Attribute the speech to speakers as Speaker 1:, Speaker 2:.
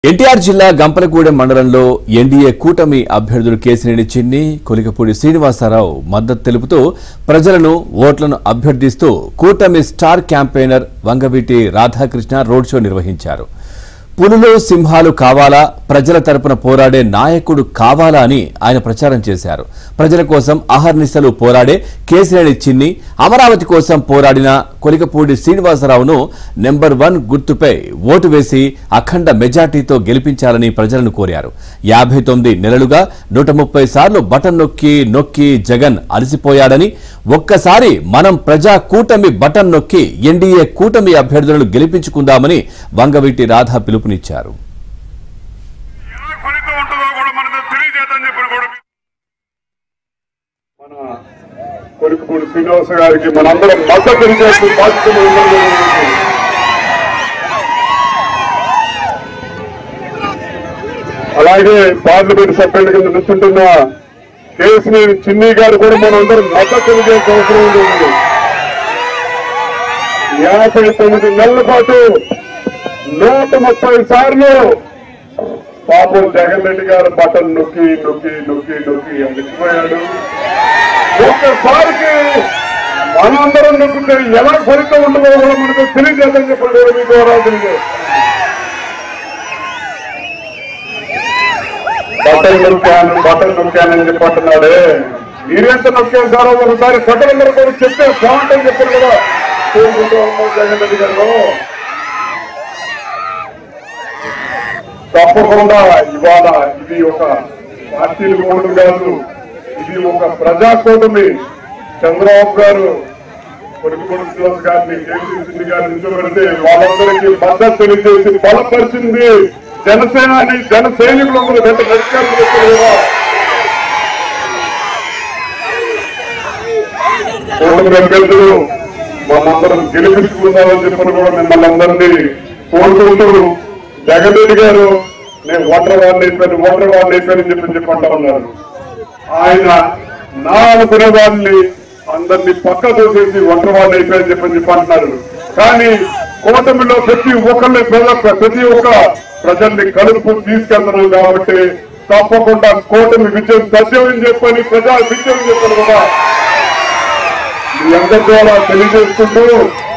Speaker 1: ఎన్టీఆర్ జిల్లా గంపలగూడెం మండలంలో ఎన్డీఏ కూటమి అభ్యర్థులు కేసినేని చిన్ని కొలికపూడి శ్రీనివాసరావు మద్దతు తెలుపుతూ ప్రజలను ఓట్లను అభ్యర్థిస్తూ కూటమి star campaigner Vangaveeti Radhakrishna road show నిర్వహించారు పులులు సింహాలు కావాలా ప్రజల తరపున పోరాడే నాయకుడు కావాలా అని ఆయన ప్రచారం చేశారు ప్రజల కోసం అహర్నిశలు పోరాడే కేసినేని చిన్ని అమరావతి కోసం పోరాడిన కొలికపూడి శ్రీనివాసరావును నెంబర్ వన్ గుర్తుపై ఓటు వేసి అఖండ మెజార్టీతో గెలిపించాలని ప్రజలను కోరారు యాభై తొమ్మిది నెలలుగా నూట ముప్పై సార్లు బటన్ నొక్కి నొక్కి జగన్ అలసిపోయాడని ఒక్కసారి మనం ప్రజా కూటమి బటన్ నొక్కి ఎన్డీఏ కూటమి అభ్యర్థులను గెలిపించుకుందామని వంగవీటి రాధా పిలుపునిచ్చారు
Speaker 2: ఎలా ఫలితం ఉంటుందో కూడా మనకు తెలియజేద్దని చెప్పి కూడా
Speaker 3: మన కొడుకుపూడి శ్రీనివాస గారికి మనందరం మద్దతు తెలియజేస్తూ బాధ్యత ఉందని అలాగే పార్లమెంట్ సభ్యుల కింద నిల్చుంటున్న కేసినేని చిన్ని గారు కూడా మనందరం మద్దతు తెలియజేసే అవసరం ఉంది యాభై తొమ్మిది నెలల పాటు నూట ముప్పై సార్లు పాపం జగన్ రెడ్డి గారు బటన్ నొక్కి నొక్కి నొక్కి నొక్కి అలిసిపోయాడు ఒక్కసారికి మనందరం నొక్కితే ఎలా ఫలితం ఉండదో కూడా మనకు తెలియజేద్దని చెప్పండి కూడా మీకు ద్వారా తెలియజేస్తాను. బటన్ నొక్కాను బటన్ నొక్కానని చెప్పంటున్నాడే మీరెంత నొక్కేశారో ఒకసారి సకలందరూ కూడా చెప్తే బాగుంటుంది చెప్పారు కదా కోరుకుంటూ ఉన్నాం జగన్ రెడ్డి గారు తప్పకుండా ఇవాళ ఇది ఒక పార్టీల కూటమి కాదు ఇది ఒక ప్రజాకూటమి చంద్రబాబు గారు కొడుకుపూడి శ్రీనివాస్ గారిని కేసీసీ గారిని నిలబెడితే వాళ్ళందరికీ మద్దతు తెలియజేసి బలపరిచింది జనసేన అని జన సైనికులందరూ వెంట నడిచారని చెప్పారు కదా కూటమి అభ్యర్థులు మనందరం గెలిపించుకుందామని చెప్పని కూడా మిమ్మల్ని అందరినీ కోరుకుంటూ జగన్ రెడ్డి గారు నేను ఓటర్ వాడిని అయిపోయాను ఓటర్ వాడిని అయిపోయానని చెప్పి చెప్పంటా ఉన్నారు ఆయన నా అనుకునే వాళ్ళని అందరినీ పక్క తోసేసి ఒంటరి వాళ్ళు అయిపోయారని చెప్పని చెప్పి అంటున్నారు కానీ కూటమిలో ప్రతి ఒక్కరిని ప్రజ- ప్రతి ఒక్క ప్రజల్ని కలుపు తీసుకెళ్తున్నాం కాబట్టి తప్పకుండా కూటమి విజయం సత్యమని చెప్పని ప్రజా విజయం చెప్పని కూడా మీ అందరి ద్వారా తెలియజేసుకుంటూ